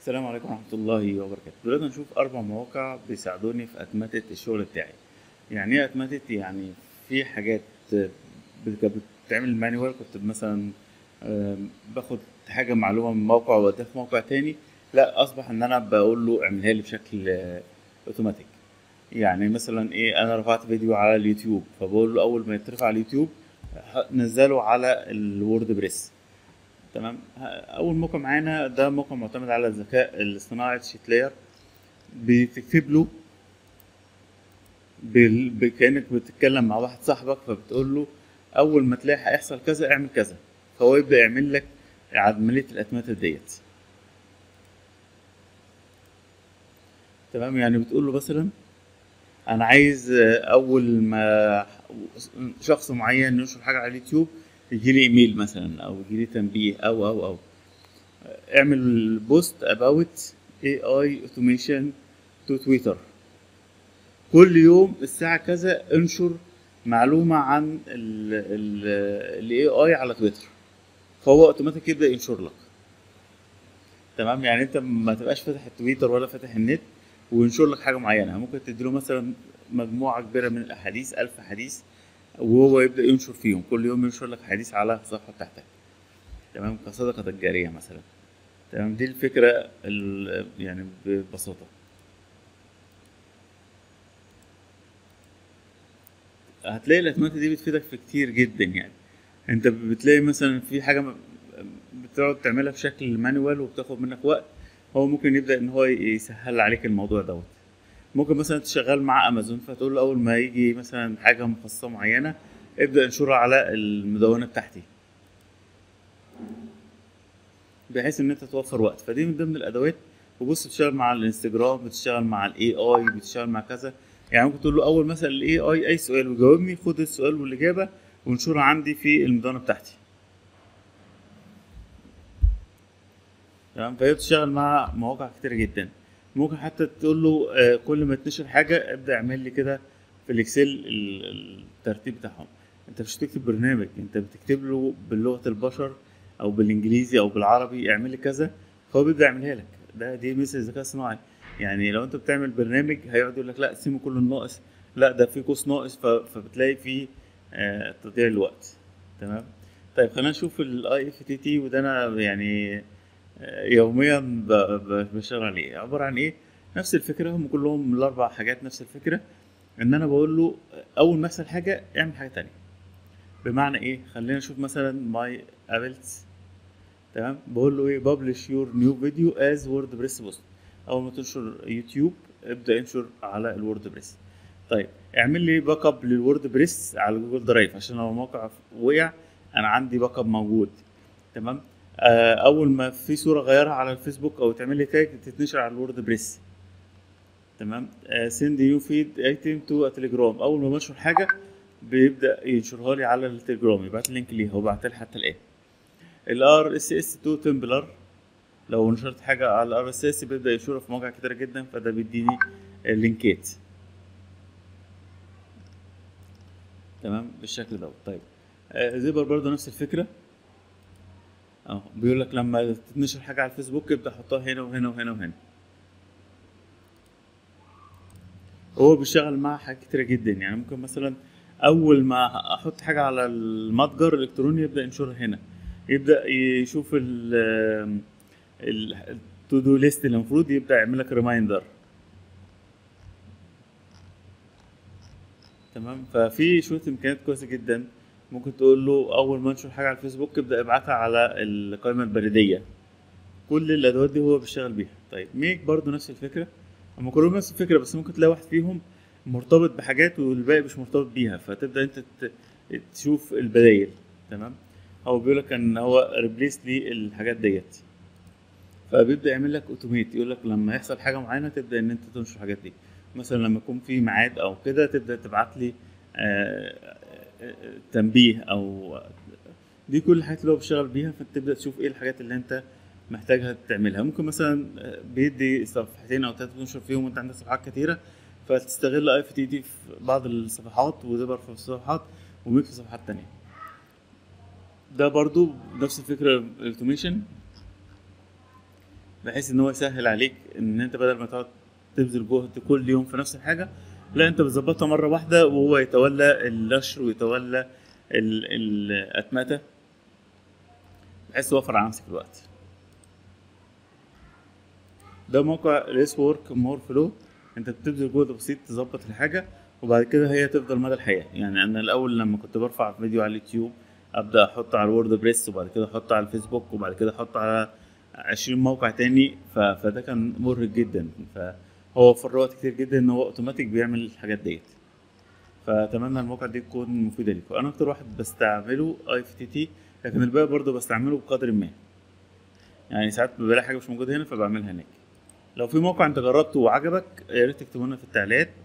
السلام عليكم ورحمة الله وبركاته دلوقتي هنشوف أربع مواقع بيساعدوني في أتمتة الشغل بتاعي يعني إيه أتمتة يعني في حاجات بت- كانت بتتعمل مانيوال كنت مثلا آم، باخد حاجة معلومة من موقع وأوديها في موقع تاني لا أصبح إن أنا بقول له اعملها لي بشكل آه، أوتوماتيك يعني مثلا إيه أنا رفعت فيديو على اليوتيوب فبقول له أول ما يترفع على اليوتيوب ح- نزله على الوورد بريس تمام ه- اول موقع معانا ده موقع معتمد على الذكاء الاصطناعي شيت لاير بتكتب له بال... ب- كانك بتتكلم مع واحد صاحبك فبتقول له اول ما تلاقي هيحصل كذا اعمل كذا فهو يبدا يعمل لك عمليه الاتمته ديت تمام يعني بتقول له مثلا انا عايز آه، اول ما شخص معين ينشر حاجه على اليوتيوب يجي لي ايميل مثلا او يجي لي تنبيه او او او اعمل بوست about AI automation to تويتر كل يوم الساعة كذا انشر معلومة عن ال ال ال AI على تويتر فهو اوتوماتيك يبدأ ينشر لك تمام يعني انت ما تبقاش فاتح التويتر ولا فاتح النت وينشر لك حاجة معينة ممكن تديله مثلا مجموعة كبيرة من الأحاديث ألف حديث وهو يبدأ ينشر فيهم كل يوم ينشر لك حديث على الصفحة بتاعتك تمام كصدقة الجارية مثلا تمام دي الفكرة ال- يعني ببساطة هتلاقي الأتمتة دي بتفيدك في كتير جدا يعني انت بتلاقي مثلا في حاجة م- بتقعد تعملها بشكل مانوال وبتاخد منك وقت هو ممكن يبدأ ان هو يسهل عليك الموضوع دوت ممكن مثلا تشغل مع امازون فتقول له اول ما يجي مثلا حاجة مخصصة معينة ابدأ انشرها على المدونة بتاعتي بحيث ان انت توفر وقت فدي من ضمن الادوات وبص بتشتغل مع الانستجرام بتشتغل مع الاي اي بتشتغل مع كذا يعني ممكن تقول له اول مثلا الاي اي اي سؤال وجاوبني خد السؤال والاجابه وانشرها عندي في المدونه بتاعتي تمام فهي بتشتغل مع مواقع كتير جدا ممكن حتى تقول له آه، كل ما تنشر حاجه ابدا اعمل لي كده في الاكسل ال- الترتيب بتاعهم انت مش بتكتب برنامج انت بتكتب له بلغه البشر او بالانجليزي او بالعربي اعمل لي كذا فهو بيبدا يعملها لك ده دي مثل الذكاء الصناعي يعني لو انت بتعمل برنامج هيقعد يقول لك لا سيبه كله ناقص لا ده في قوس ناقص ف- فبتلاقي فيه آه، تضييع الوقت تمام طيب خلينا نشوف الاي اف تي تي وده انا يعني آه، يوميا ب- ب- بشتغل عليه عباره عن ايه نفس الفكره هم كلهم الاربع حاجات نفس الفكره ان انا بقول له اول ما يحصل حاجه اعمل حاجه تانية بمعنى ايه خلينا نشوف مثلا ماي ابلز تمام بقول له ايه ببلش يور نيو فيديو از وورد بريس بوست اول ما تنشر يوتيوب ابدا انشر على الوورد بريس طيب اعمل لي باك اب للوورد بريس على جوجل درايف عشان لو الموقع وقع انا عندي باك اب موجود تمام آه اول ما في صوره غيرها على الفيسبوك او تعمل لي تاج تتنشر على الوورد بريس تمام سند يو فيد ايتم تو تليجرام اول ما بنشر حاجه بيبدا ينشرها لي على التليجرام يبعت لي لينك ليها وبعتها لي حتى الان الار اس اس تو تمبلر لو نشرت حاجه على الار اس اس بيبدا ينشرها في مواقع كتيره جدا فده بيديني اللينكات تمام بالشكل دوت طيب آه، زيبر برضو نفس الفكره اه بيقول لك لما تنشر حاجه على الفيسبوك ابدا حطها هنا وهنا وهنا وهنا هو بيشتغل مع حاجات كتيرة جدا يعني ممكن مثلا أول ما أحط حاجة على المتجر الإلكتروني يبدأ ينشرها هنا يبدأ يشوف ال التو دو ليست اللي المفروض يبدأ يعمل لك ريمايندر تمام ففي شوية إمكانيات كويسة جدا ممكن تقول له أول ما أنشر حاجة على الفيسبوك ابدأ ابعتها على القائمة البريدية كل الأدوات دي هو بيشتغل بيها طيب ميك برضو نفس الفكرة هم كلهم نفس الفكره بس ممكن تلاقي واحد فيهم مرتبط بحاجات والباقي مش مرتبط بيها فتبدا انت ت- تشوف البدايل تمام هو بيقول لك ان هو ريبليس لي الحاجات ديت فبيبدا يعمل لك اوتوميت يقول لك لما يحصل حاجه معينه تبدا ان انت تنشر الحاجات دي مثلا لما يكون في ميعاد او كده تبدا تبعت لي آه، آه، تنبيه او دي كل الحاجات اللي هو بيشتغل بيها فتبدا تشوف ايه الحاجات اللي انت محتاجها تعملها ممكن مثلا آه، بيدي صفحتين او ثلاثه تنشر فيهم وانت عندك صفحات كتيره فتستغل اي اف تي دي في بعض الصفحات وزبر في الصفحات وميك في صفحات تانية ده برضو نفس الفكره الاوتوميشن بحيث ان هو يسهل عليك ان انت بدل ما تقعد تبذل جهد كل يوم في نفس الحاجه لا انت بتظبطها مره واحده وهو يتولى النشر ويتولى ال- الاتمته بحيث توفر على نفسك الوقت ده موقع ليس ورك مور فلو انت بتبذل جهد بسيط تظبط الحاجه وبعد كده هي تفضل مدى الحياه يعني انا الاول لما كنت برفع فيديو على اليوتيوب ابدا احطه على الوورد بريس وبعد كده احطه على الفيسبوك وبعد كده احطه على 20 موقع تاني ف... فده كان مرهق جدا فهو وفر وقت كتير جدا ان هو اوتوماتيك بيعمل الحاجات ديت فاتمنى الموقع دي تكون مفيده لكم انا اكتر واحد بستعمله اي اف تي تي لكن الباقي برضه بستعمله بقدر ما يعني ساعات بلاقي حاجه مش موجوده هنا فبعملها هناك لو في موقع انت جربته وعجبك يا ريت تكتبوا لنا في التعليقات